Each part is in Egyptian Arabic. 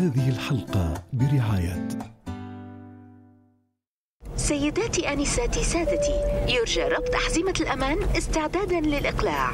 هذه الحلقة برعاية سيداتي أنساتي سادتي يرجى ربط أحزمة الأمان استعدادا للإقلاع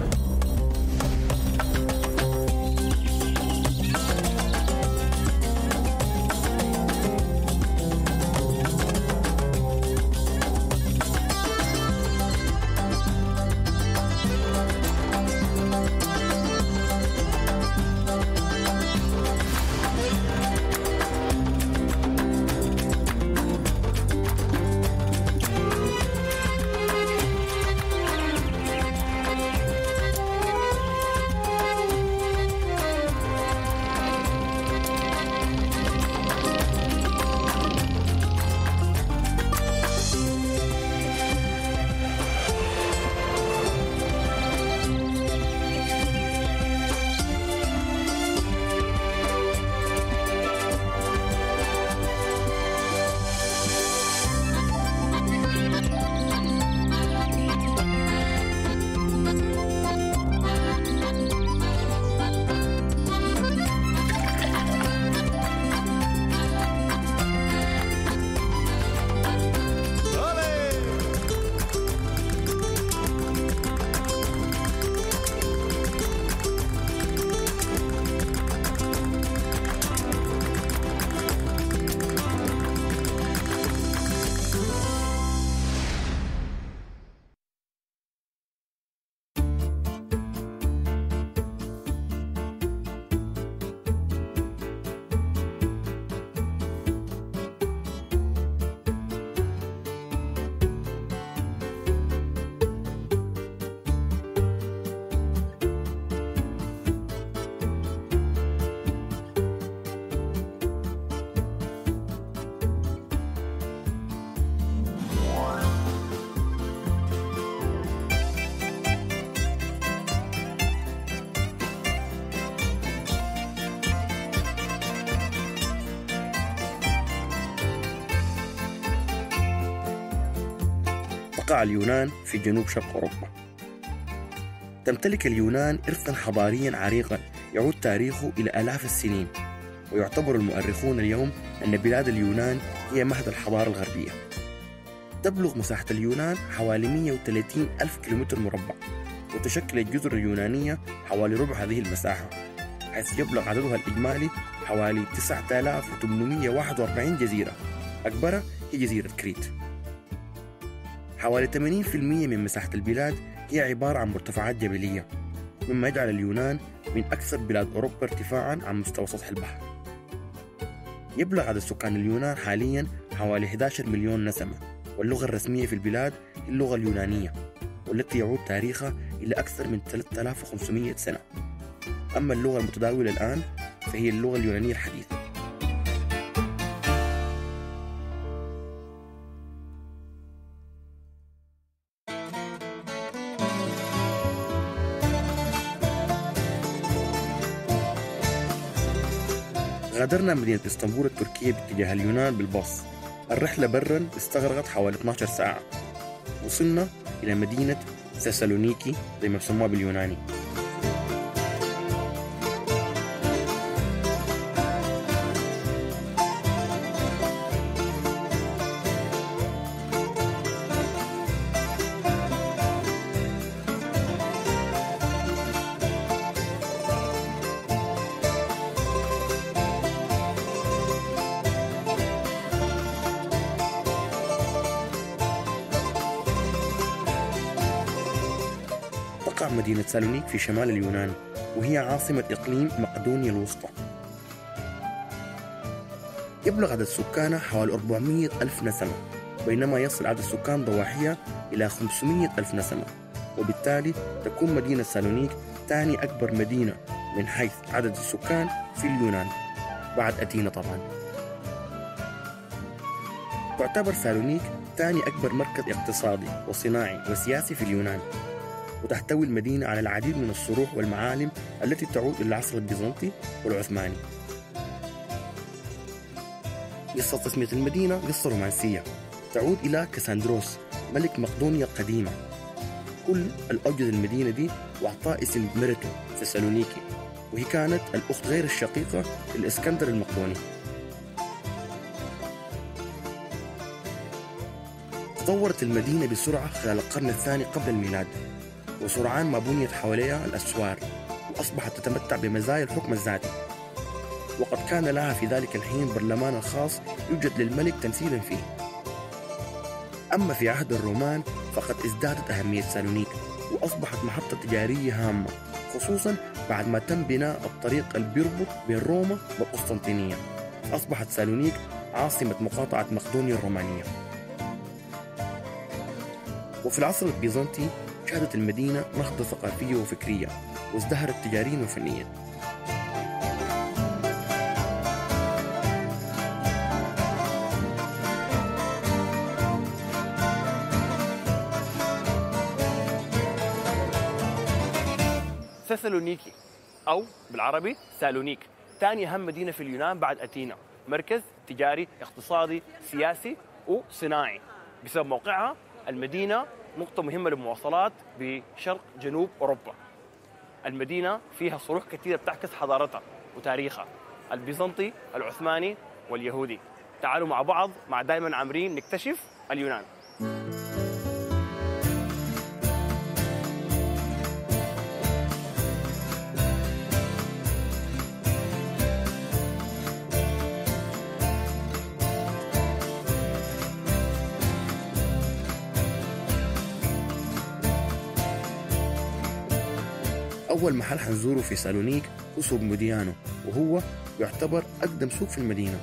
تقع اليونان في جنوب شرق أوروبا تمتلك اليونان إرثا حضاريا عريقا يعود تاريخه إلى آلاف السنين ويعتبر المؤرخون اليوم أن بلاد اليونان هي مهد الحضارة الغربية تبلغ مساحة اليونان حوالي 130 ألف كيلومتر مربع وتشكل الجزر اليونانية حوالي ربع هذه المساحة حيث يبلغ عددها الإجمالي حوالي 9841 جزيرة أكبرها هي جزيرة كريت حوالي 80% من مساحة البلاد هي عبارة عن مرتفعات جبلية مما يجعل اليونان من أكثر بلاد أوروبا ارتفاعا عن مستوى سطح البحر يبلغ عدد سكان اليونان حاليا حوالي 11 مليون نسمة واللغة الرسمية في البلاد هي اللغة اليونانية والتي يعود تاريخها إلى أكثر من 3500 سنة أما اللغة المتداولة الآن فهي اللغة اليونانية الحديثة غادرنا مدينة اسطنبول التركية باتجاه اليونان بالباص الرحلة برا استغرقت حوالي 12 ساعة وصلنا إلى مدينة ساسالونيكي زي ما بسموها باليوناني تقع مدينة سالونيك في شمال اليونان وهي عاصمة إقليم مقدونيا الوسطى يبلغ عدد سكانها حوالي 400 ألف نسمة بينما يصل عدد سكان ضواحيها إلى 500 ألف نسمة وبالتالي تكون مدينة سالونيك ثاني أكبر مدينة من حيث عدد السكان في اليونان بعد أثينا طبعا تعتبر سالونيك ثاني أكبر مركز اقتصادي وصناعي وسياسي في اليونان وتحتوي المدينة على العديد من الصروح والمعالم التي تعود إلى العصر البيزنطي والعثماني قصة تسمية المدينة قصة رومانسية تعود إلى كاساندروس ملك مقدونيا القديمة كل الأوجد المدينة دي وأعطاه اسم مرته تسالونيكي وهي كانت الأخت غير الشقيقة للإسكندر المقدوني تطورت المدينة بسرعة خلال القرن الثاني قبل الميلاد وسرعان ما بنيت حواليها الأسوار وأصبحت تتمتع بمزايا الحكم الذاتي وقد كان لها في ذلك الحين برلمان خاص يوجد للملك تمثيلا فيه أما في عهد الرومان فقد ازدادت أهمية سالونيك وأصبحت محطة تجارية هامة خصوصا بعد ما تم بناء الطريق اللي بيربط بين روما والقسطنطينية أصبحت سالونيك عاصمة مقاطعة مقدونيا الرومانية وفي العصر البيزنطي شهدت المدينة نهضة ثقافية وفكرية وازدهرت تجاريا وفنيا سالونيكي أو بالعربي سالونيك ثاني أهم مدينة في اليونان بعد أثينا مركز تجاري اقتصادي سياسي وصناعي بسبب موقعها المدينة نقطة مهمة للمواصلات بشرق جنوب أوروبا المدينة فيها صروح كثيرة بتعكس حضارتها وتاريخها البيزنطي العثماني واليهودي تعالوا مع بعض مع دائما عامرين نكتشف اليونان أول محل حنزوره في سالونيك هو سوق موديانو وهو يعتبر أقدم سوق في المدينة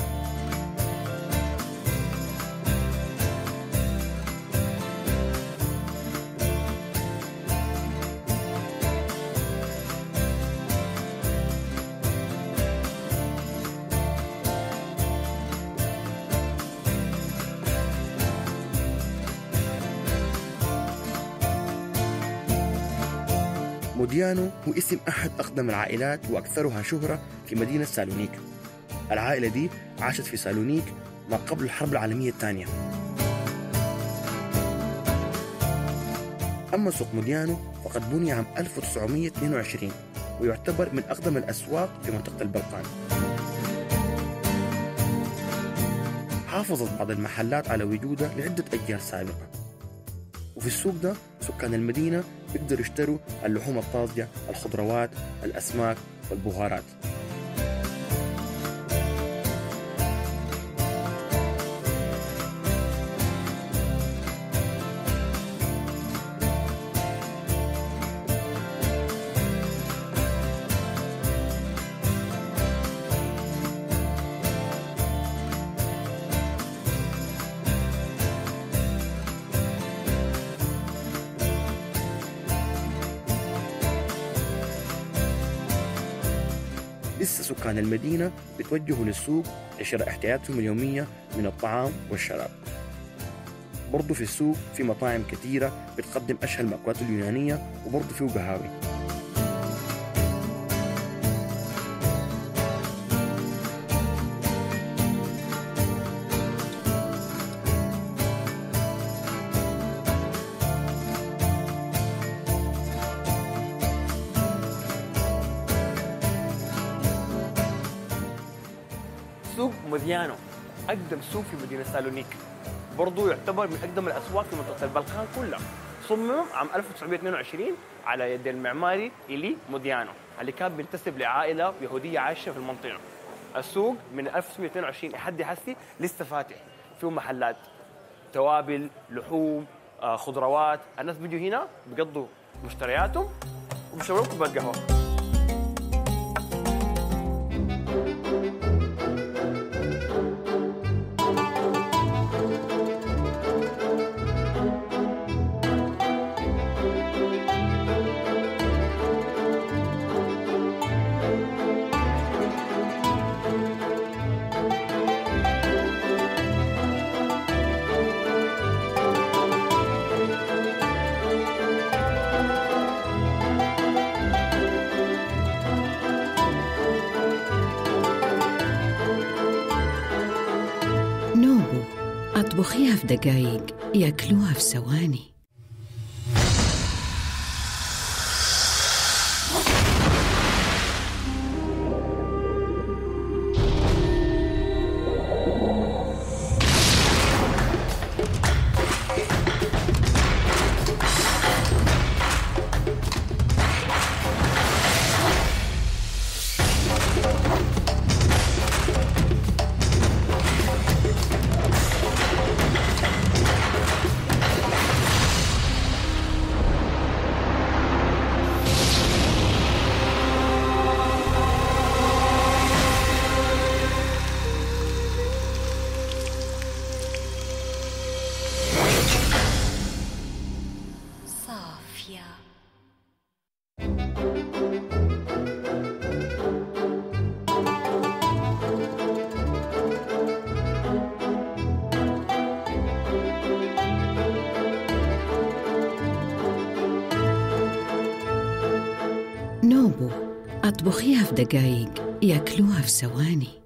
موديانو هو اسم أحد أقدم العائلات وأكثرها شهرة في مدينة سالونيك العائلة دي عاشت في سالونيك ما قبل الحرب العالمية الثانية أما سوق موديانو فقد بني عام 1922 ويعتبر من أقدم الأسواق في منطقة البلقان حافظت بعض المحلات على وجودها لعدة أجيال سابقة وفي السوق ده سكان المدينة بيقدروا يشتروا اللحوم الطازجة الخضروات الأسماك والبهارات لسه سكان المدينة بيتوجهوا للسوق لشراء احتياجاتهم اليومية من الطعام والشراب برضو في السوق في مطاعم كثيرة بتقدم أشهى المأكولات اليونانية وبرضو فيه قهاوي سوق موديانو اقدم سوق في مدينه سالونيك برضو يعتبر من اقدم الاسواق في منطقه البلقان كلها صمم عام 1922 على يد المعماري إيلي موديانو اللي كان بينتسب لعائله يهوديه عايشه في المنطقه السوق من 1922 لحد هسي لسه فاتح فيه محلات توابل لحوم آه، خضروات الناس بيجوا هنا بيقضوا مشترياتهم وبيشربوا كوبايه قهوه نوبو اطبخيها في دقايق ياكلوها في ثواني نوبو اطبخيها في دقايق ياكلوها في ثواني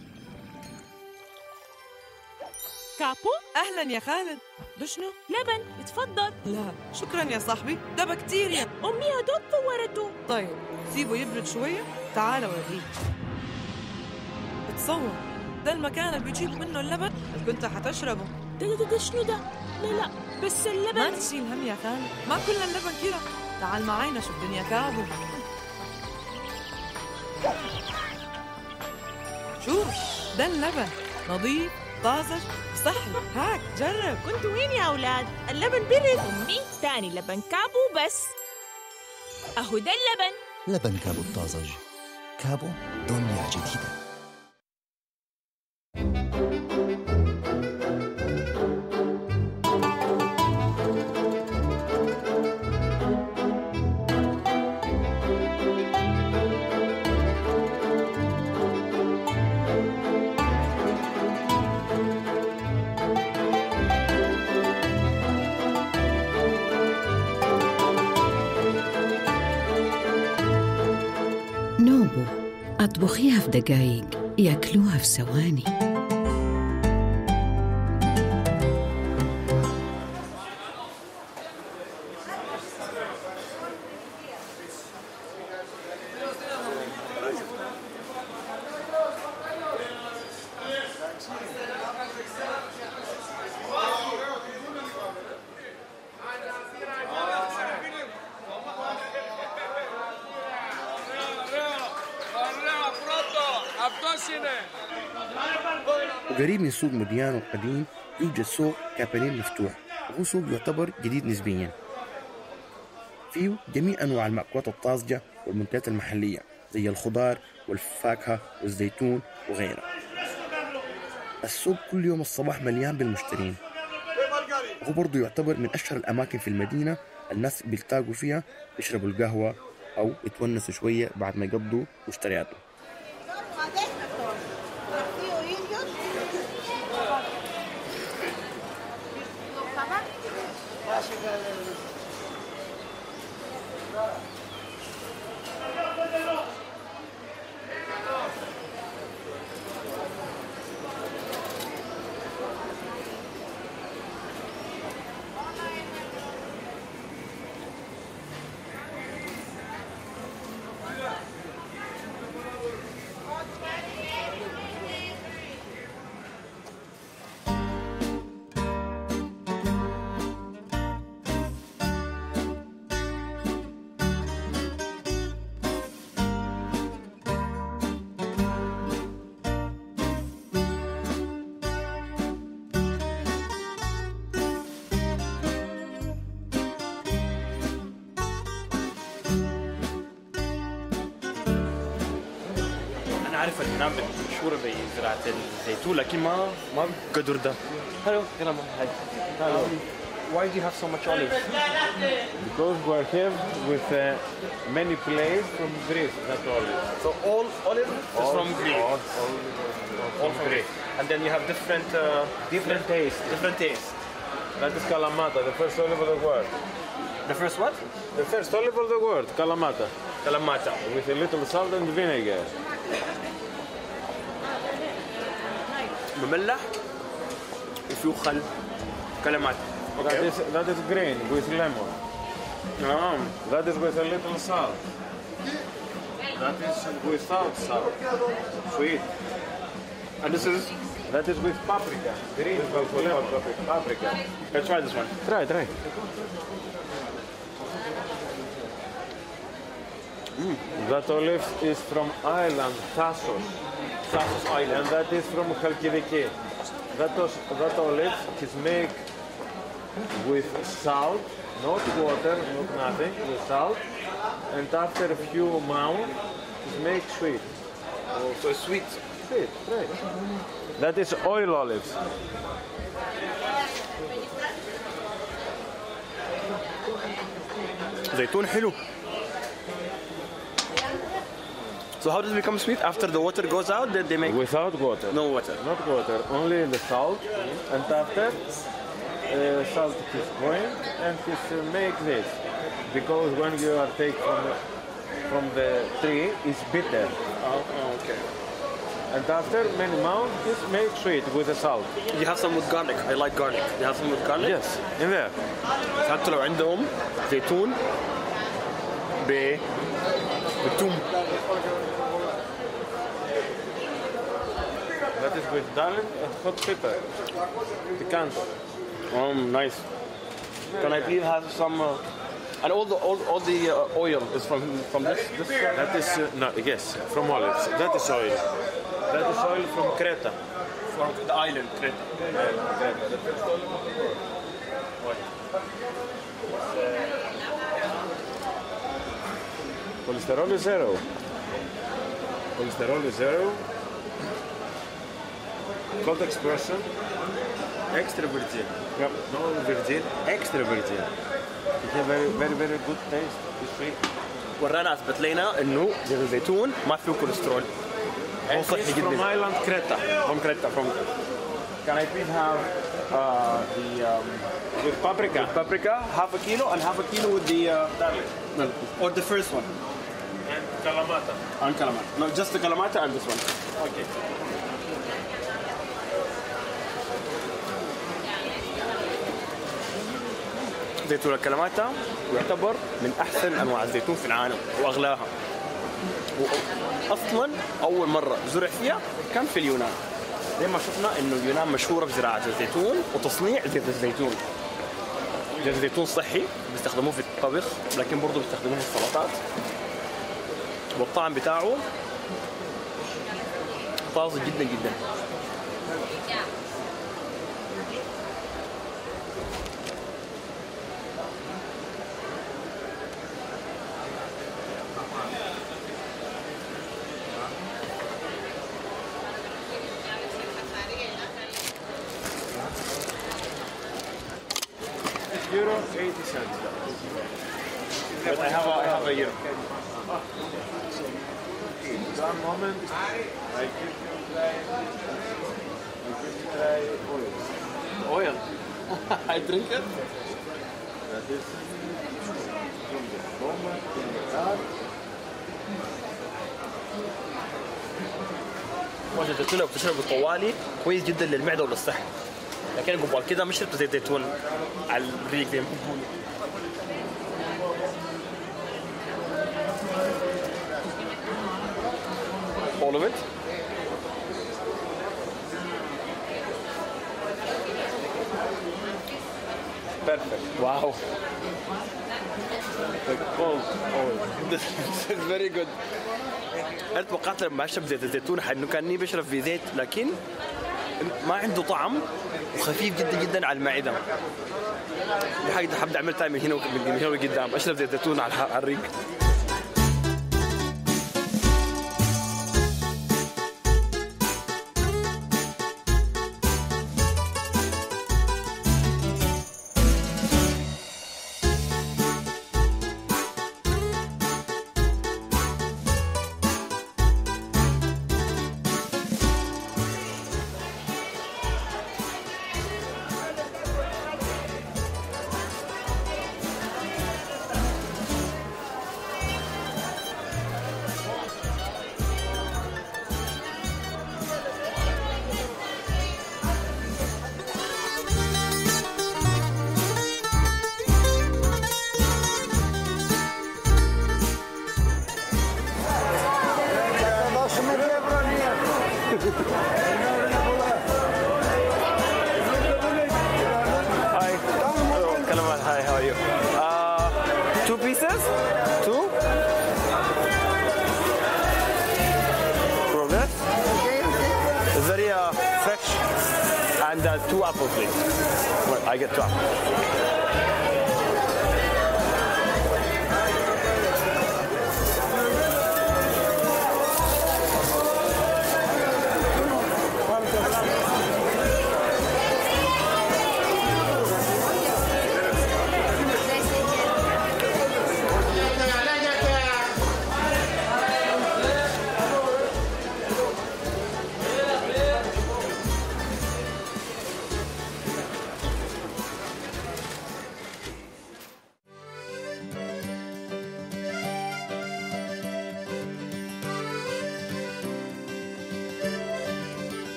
كابو اهلا يا خالد ده شنو؟ لبن اتفضل لا شكرا يا صاحبي ده بكتيريا امي هدوب فورته طيب سيبه يبرد شوية تعال اوريك بتصور ده المكان اللي بيجيب منه اللبن اللي كنت حتشربه ده ده, ده, ده شنو ده لا لا بس ما اللبن تشيل هم يا خالد ما كل اللبن كده تعال معانا شوف دنيا كابو شوف ده اللبن نظيف طازج صحي هاك جرب كنتوا وين يا اولاد اللبن برد امي تاني لبن كابو بس اهو ده اللبن لبن كابو الطازج كابو دنيا جديدة نوبو اطبخيها في دقايق ياكلوها في ثواني وقريب من سوق موديانو القديم يوجد سوق كابرين مفتوح وهو سوق يعتبر جديد نسبيا فيه جميع أنواع المأكولات الطازجة والمنتجات المحلية زي الخضار والفاكهة والزيتون وغيرها السوق كل يوم الصباح مليان بالمشترين وهو برضه يعتبر من أشهر الأماكن في المدينة الناس بيلتاقوا فيها يشربوا القهوة أو يتونسوا شوية بعد ما يقضوا مشترياتهم انا عارف ان هناك مشهوره بزراعه الزيتون لكن ما ما بقدر ده هلو يلا هاي هلو Why do you have so much olives? Because we're here with uh, many places from Greece, that's all. So all olive is from Greece. All, all, All from Greece. And then you have different uh, different taste. different tastes. That is Kalamata, the first olive of the world. The first what? The first olive of the world, Kalamata, Kalamata. with a little salt and vinegar. مملح وفيه خل كلمات. That is that is green with lemon. Um, That is with a little salt. That is without salt. Sweet. and this is That is with paprika. Green with lemon paprika. let's try this one. Try, try. That olive is from Ireland, Thassos. Thassos Island. And that is from Chalkidiki. That, was, that olive is made with salt, not water, not nothing, with salt. And after a few months, it makes sweet. Oh, so it's sweet. Sweet, right. That is oil olives. زيتون حلو. So how does it become sweet? After the water goes out, then they make Without water. no water. Not water, only the salt. And after, uh, salt is going and it uh, make this. Because when you are take from the, from the tree is bitter. Oh, okay. And after many months, this make sweet with the salt. You have some with garlic. I like garlic. You have some with garlic? Yes, in there. حتى لو عندهم زيتون ب بالثوم That is with garlic and hot pepper. Picante. Um, nice. Can I please have some? Uh, and all the all, all the uh, oil is from from this. this uh, That is uh, no, yes, from olives. That is oil. That is oil from Creta. from the island. Crete. Cholesterol is zero. Cholesterol is zero. Context person. Extra virgin. Yep. No virgin, extra virgin. It has very, very, very good taste. It's sweet. ورانا اثبت لنا انه زيت الزيتون ما فيه كوليسترول. هو And صحي it's from جدا. island Creta. From Crete. From. Can I please have uh, the um, With paprika. paprika, half a kilo, and half a kilo with the uh, no, or the first one. And calamata. And calamata. No, just the calamata and this one. Okay. زيتون الكلاماتا يعتبر من احسن انواع الزيتون في العالم واغلاها اصلا اول مره زرع فيها كان في اليونان زي ما شفنا انه اليونان مشهوره بزراعه الزيتون وتصنيع زيت الزيتون زيت الزيتون صحي بيستخدموه في الطبخ لكن برضه بيستخدموه في السلطات والطعم بتاعه طازج جدا جدا Euro 80 cents. But I have a, I have a euro. One moment. I give you try. I give you try oil. Oil. I drink it. That is from the Roma in the car. مويه الزيتون لو بتشربه طوالي كويس جدا للمعده وللصحه لكن قبل كده ما شربت زيت زيتون على الريق زي ما بيقولوا. All of it? Perfect. Wow. The cold oil. This is very good. انا توقعت لما اشرب زيت الزيتون انه كاني بشرب في زيت لكن ما عنده طعم وخفيف جدا جدا على المعده. دي حاجه حابب اعملها من هنا وك- من هنا وقدام اشرب زيت زيتون على على الريق. Hi. Hello. Kalaman. Hi, how are you? Uh, two pieces? Two? From this? It's very uh, fresh. And uh, two apples, please. Well, I get two apples.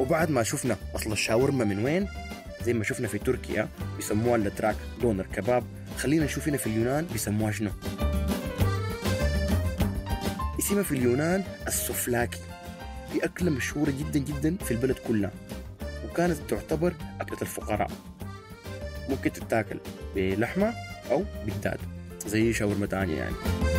وبعد ما شفنا أصل الشاورما من وين زي ما شفنا في تركيا بيسموها الاتراك دونر كباب خلينا نشوف هنا في اليونان بيسموها شنو اسمها في اليونان السفلاكي دي أكلة مشهورة جدا جدا في البلد كلها وكانت تعتبر أكلة الفقراء ممكن تتاكل بلحمة أو بالداد زي شاورما تانية يعني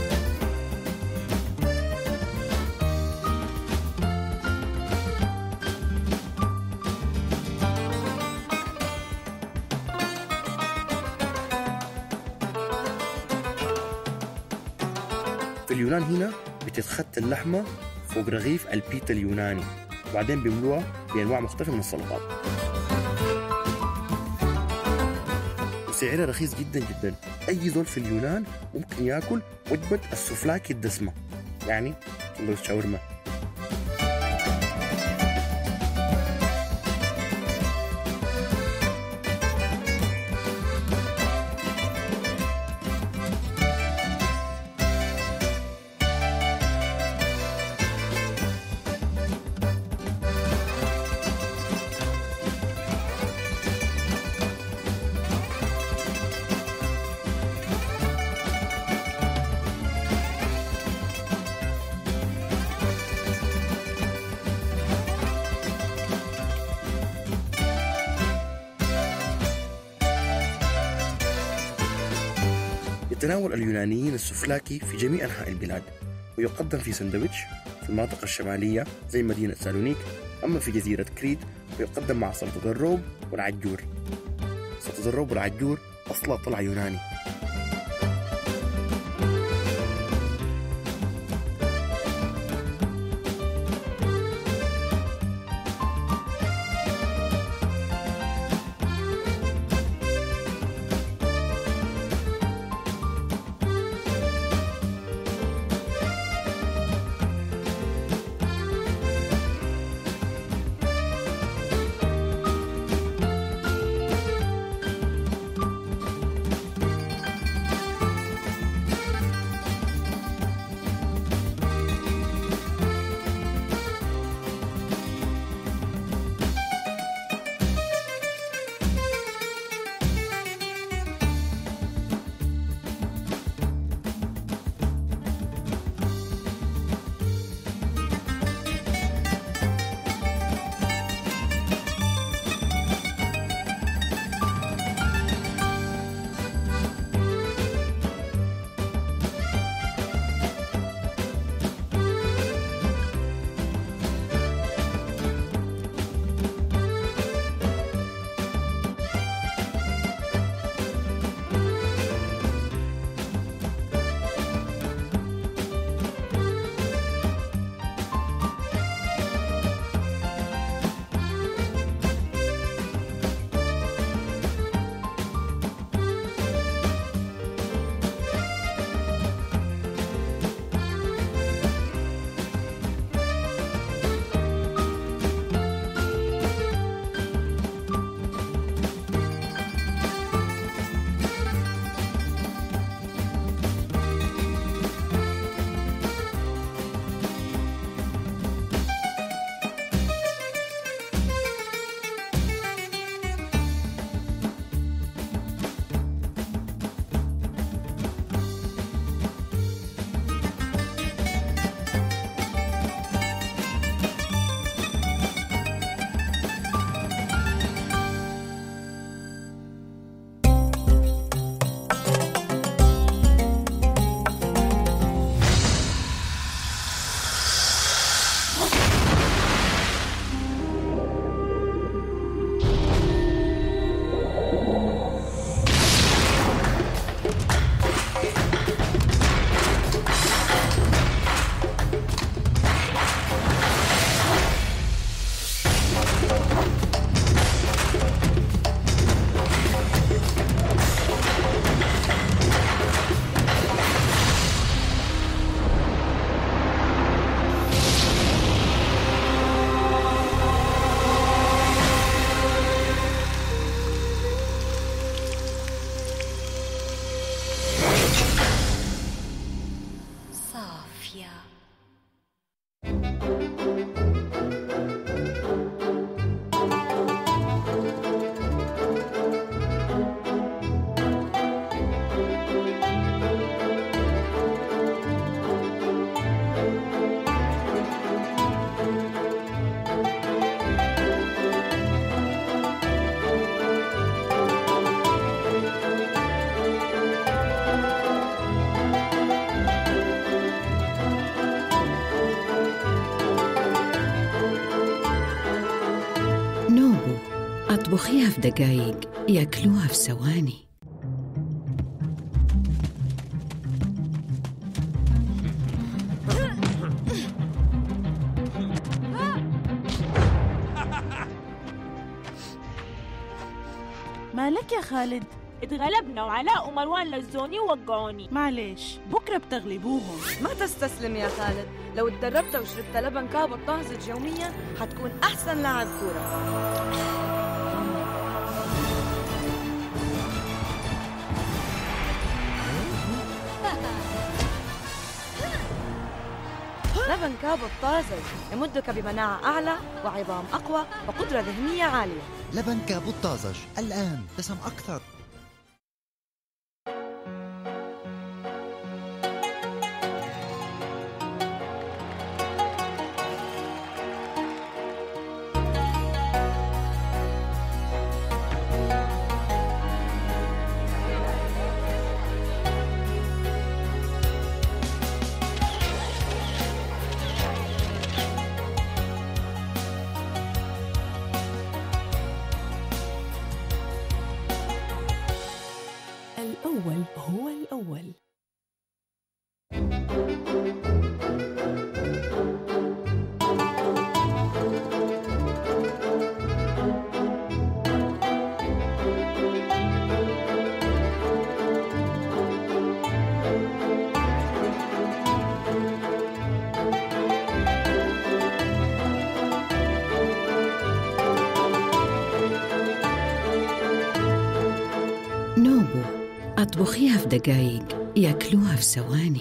في اليونان هنا بتتخت اللحمة فوق رغيف البيتا اليوناني وبعدين بيملوها بأنواع مختلفة من السلطات وسعرها رخيص جدا جدا أي زول في اليونان ممكن ياكل وجبة السفلاكي الدسمة يعني سندوتش شاورما يتناول اليونانيين السفلاكي في جميع أنحاء البلاد ويقدم في سندويتش في المناطق الشمالية زي مدينة سالونيك أما في جزيرة كريت ويقدم مع سلطة الروب والعجور سلطة الروب والعجور أصلا طلع يوناني أطبخيها في دقايق ياكلوها في ثواني مالك يا خالد اتغلبنا وعلاء ومروان لزوني ووقعوني معلش بكرة بتغلبوهم ما تستسلم يا خالد لو اتدربت وشربت لبن كابو طازج يوميا حتكون أحسن لاعب كورة لبن كابو الطازج يمدك بمناعة أعلى وعظام أقوى وقدرة ذهنية عالية لبن كابو الطازج الآن دسم أكثر الأول هو الأول نوبو أطبخيها في دقايق ياكلوها في ثواني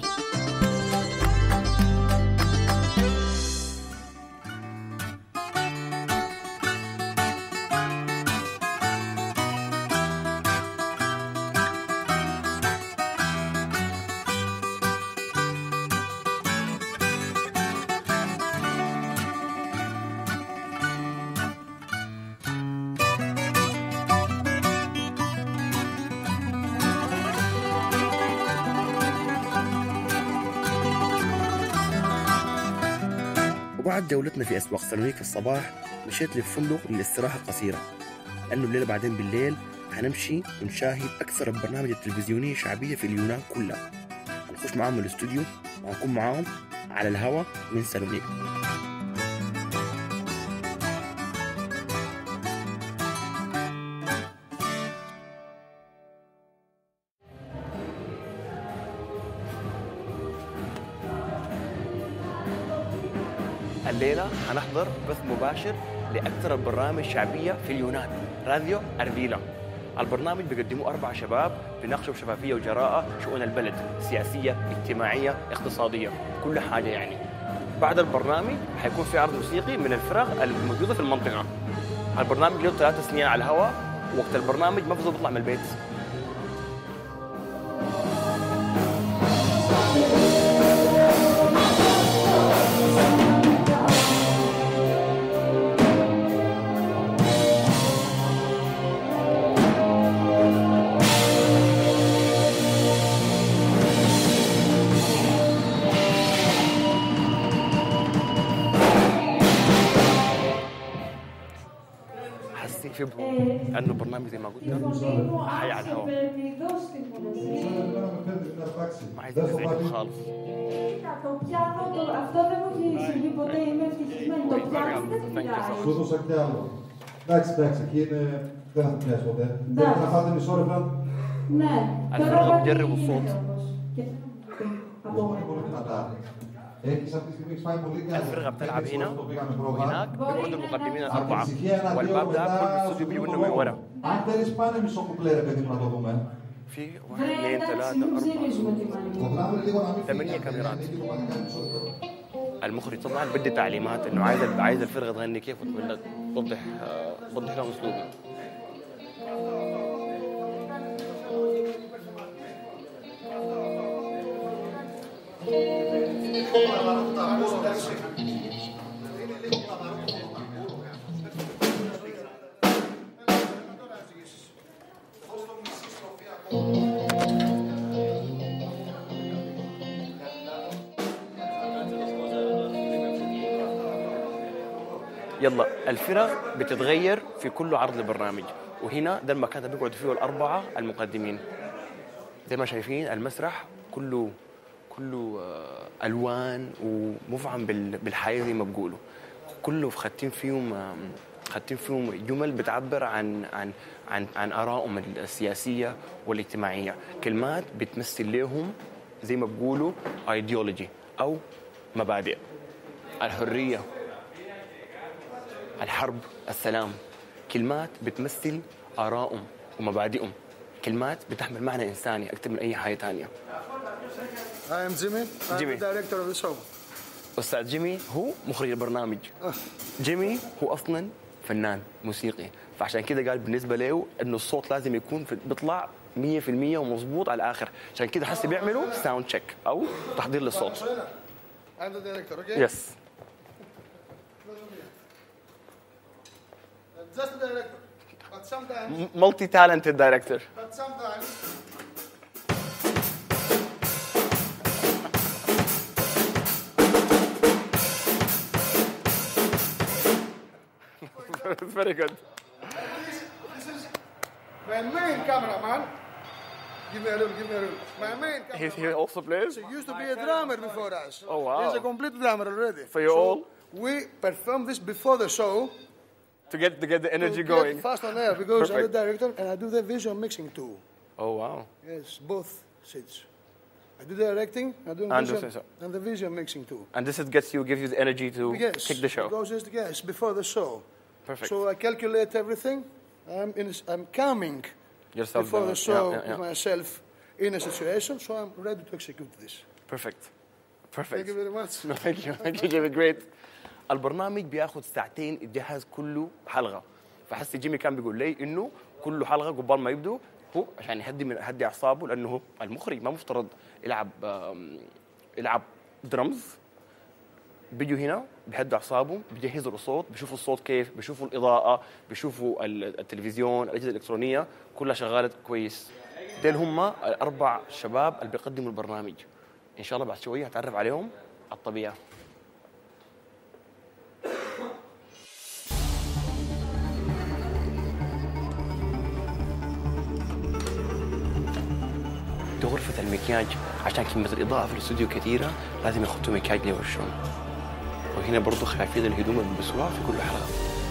وبعد جولتنا في أسواق سيراميك في الصباح مشيت للفندق للاستراحة قصيرة لأنه الليلة بعدين بالليل حنمشي ونشاهد أكثر البرنامج التلفزيونية شعبية في اليونان كلها هنخش معاهم الاستوديو وهنكون معاهم على الهوا من سالونيك الليلة هنحضر بث مباشر لأكثر البرامج شعبية في اليونان راديو أربيلا البرنامج بيقدموه أربع شباب بيناقشوا بشفافية وجراءة شؤون البلد سياسية اجتماعية اقتصادية كل حاجة يعني بعد البرنامج حيكون في عرض موسيقي من الفرق الموجودة في المنطقة البرنامج له ثلاث سنين على الهواء وقت البرنامج ما بزول بيطلع من البيت حسيت في لانه برنامج زي ما قلت حي على الهواء ما عايز ازعجك خالص Το πιάνω, το... αυτό δεν μου έχει συμβεί ποτέ, είμαι ευτυχισμένη. Το πιάνετε τι μιλάει. Σου έδωσα κι άλλο. Εντάξει, εντάξει, εκεί είναι... δεν θα το πιάσει ποτέ. Δεν θα φάτε μισό ρεύμα. Ναι. الفرقة بتجربوا الصوت Πολύ δυνατά. Έχεις αυτή τη στιγμή έχεις πάει πολύ καλά. الفرقة بتلعب هنا Το πήγαμε πρόγραμμα. وهناك بيكونوا المقدمين Από الأربعة ησυχία ένα δύο والباب ده μετά كل الاستوديو بيجي منه من ورا Αν θέλεις πάνε μισό κουπλέ ρε παιδί μου να το δούμε. في واحد اثنين ثلاثة أربعة Το γράμμα λίγο να μην ثمانية كاميرات المخرج طبعا بدي تعليمات انه عايز عايز الفرقه تغني كيف ولا توضح آه، توضح لهم اسلوبي يلا الفرق بتتغير في كل عرض لبرنامج وهنا ده المكان اللي بيقعدوا فيه الاربعه المقدمين زي ما شايفين المسرح كله كله آه، الوان ومفعم بال- بالحياه زي ما بيقولوا كله خاتين فيهم آم، خاتين فيهم جمل بتعبر عن عن عن عن ارائهم السياسيه والاجتماعيه كلمات بتمثل لهم زي ما بيقولوا ايديولوجي او مبادئ الحريه الحرب السلام كلمات بتمثل آرائهم ومبادئهم كلمات بتحمل معنى إنساني أكثر من أي حاجة تانية I am Jimmy. I'm Jimmy. the director of the show. أستاذ جيمي هو مخرج البرنامج جيمي هو أصلا فنان موسيقي فعشان كده قال بالنسبة له إنه الصوت لازم يكون في بيطلع 100% ومظبوط على الآخر عشان كده حسي بيعملوا ساوند تشيك أو تحضير للصوت I'm the director, okay? يس Uh, Just the director. But sometimes, مالتي تالنتد دايركتور but sometimes, very good this is my main cameraman. Give me a little, give me a little. My main he, cameraman. he also plays He used to be a drummer before us. Oh, wow. He's a complete drummer already. For you so all? We perform this before the show. to get to get the energy to get going fast on air because I'm the Perfect. director and I do the visual mixing too. oh wow Yes, both seats. I do the directing, I do the And visual, the visual. and the visual mixing too. and this is gets you gives you the energy to yes, kick the show Because it's, yes, before the show. Perfect. So I calculate everything. I'm, in, I'm calming Yourself before down. the show Yeah, yeah, yeah. with myself in a situation, so I'm ready to execute this. perfect perfect Thank you very much. No, thank you thank you Jimmy great البرنامج بياخذ ساعتين الجهاز كله حلقه فحس جيمي كان بيقول لي انه كل حلقه قبل ما يبدو هو عشان يهدي من يهدي اعصابه لانه هو المخرج ما مفترض يلعب آم، يلعب درمز بيجوا هنا بيهدوا اعصابهم بيجهزوا الصوت بيشوفوا الصوت كيف بيشوفوا الاضاءه بيشوفوا ال- التلفزيون الاجهزه الالكترونيه كلها شغاله كويس ديل هم الاربع شباب اللي بيقدموا البرنامج ان شاء الله بعد شويه هتعرف عليهم على الطبيعه دي غرفة المكياج عشان كمية الإضاءة في الاستوديو كثيرة لازم يحطوا مكياج ليورشون وهنا برضو خلافيذ الهدوم اللي بيلبسوها في كل حلقة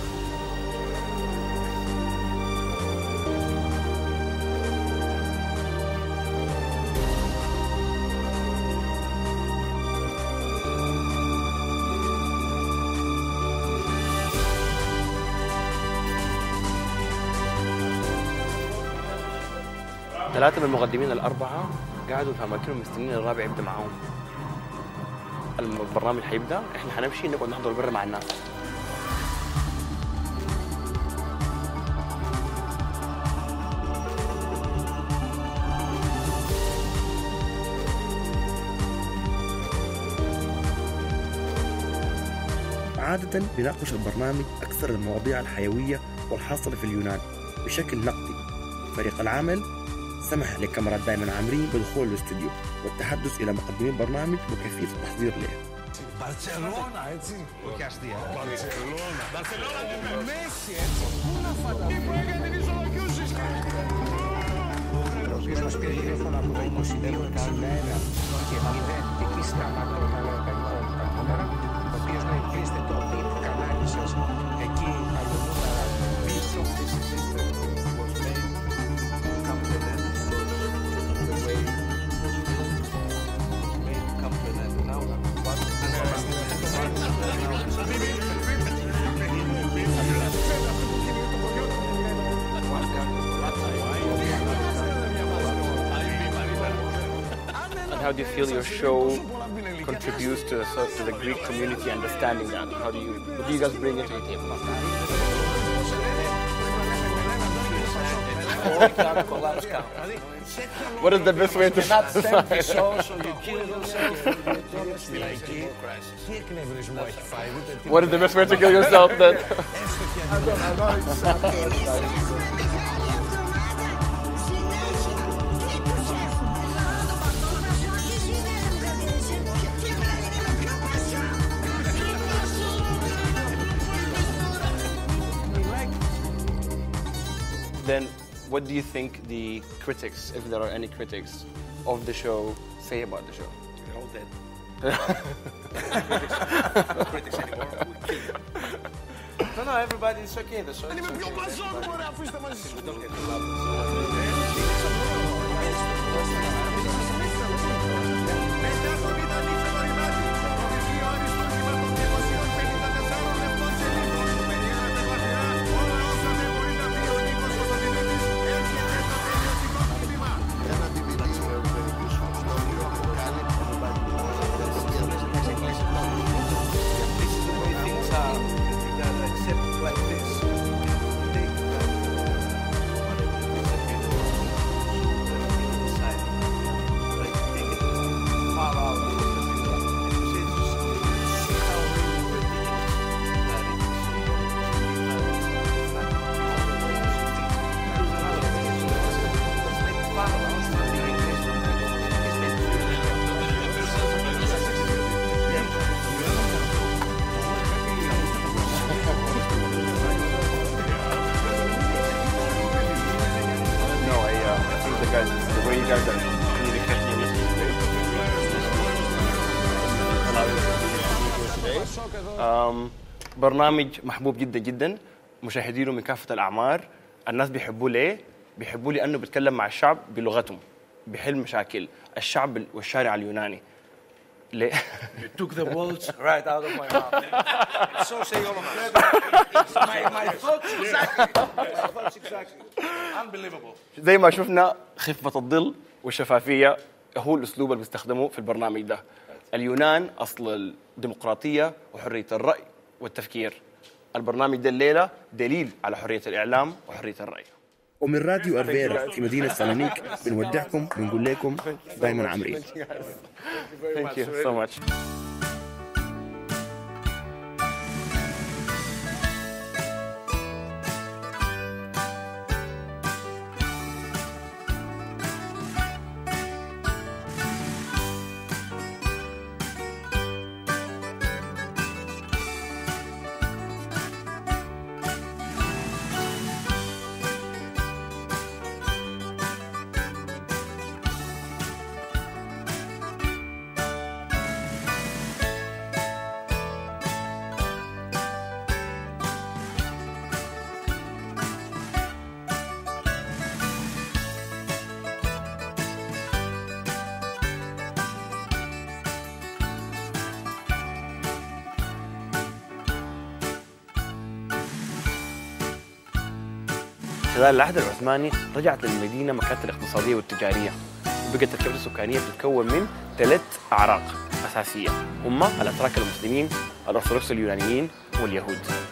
ثلاثة من المقدمين الأربعة قعدوا في أماكنهم مستنيين الرابع يبدأ معاهم البرنامج حيبدأ إحنا حنمشي نقعد نحضر برا مع الناس عادة بيناقش البرنامج أكثر المواضيع الحيوية والحاصلة في اليونان بشكل نقدي فريق العمل سمح لكاميرات دائما عامرين بدخول الاستوديو والتحدث إلى مقدمي البرنامج وكيفية التحضير له Μπαρσελόνα, έτσι. Όχι αστεία. Μπαρσελόνα. Μπαρσελόνα με Μέση, έτσι. Πού να φανταστεί. Τι που έκανε τις ολογιούσεις. Ο οποίος μας πήρε τηλέφωνο από το 2261 και 0 και εκεί σταματώ να λέω τα νούμερα, ο οποίος λέει κλείστε το PIP κανάλι σας, εκεί από το νούμερα PIP this is was made compliment the way it was made compliment now what And how do you feel your show contributes to, so- to the Greek community understanding that? How do you, what do you guys bring into the table? What is the best way to Not stand satisfy? the show, so you kill yourself. Εκεί τι εκνευρισμό έχει φάει, ούτε τι. What is the best way to kill yourself then? then what do you think the critics, if there are any critics, of the show say about the show? They're all dead. no critics anymore. No, no, everybody is okay. The show is Anyway, okay. πιο μαζόν, μωρέ, αφήστε μας. No, I, uh, I think the guys, the way you guys are communicating your message today. Um, برنامج محبوب جدا جدا مشاهدينه من كافة الأعمار الناس بيحبوه ليه؟ بيحبوه لأنه بيتكلم مع الشعب بلغتهم بيحل مشاكل الشعب والشارع اليوناني ليه؟ You took the words right out of my mouth. so say all of us. my, my thoughts exactly. My thoughts exactly. Unbelievable. زي ما شفنا خفة الظل والشفافية هو الأسلوب اللي بيستخدمه في البرنامج ده اليونان أصل الديمقراطية وحرية الرأي والتفكير البرنامج ده الليلة دليل على حرية الإعلام وحرية الرأي ومن راديو أرفيرا في مدينة سالونيك بنودعكم بنقول لكم دايما عمرين Thank you so much. خلال العهد العثماني رجعت للمدينة مكانتها الاقتصادية والتجارية وبقت الكتلة السكانية بتتكون من ثلاث أعراق أساسية هم الأتراك المسلمين الأرثوذكس اليونانيين واليهود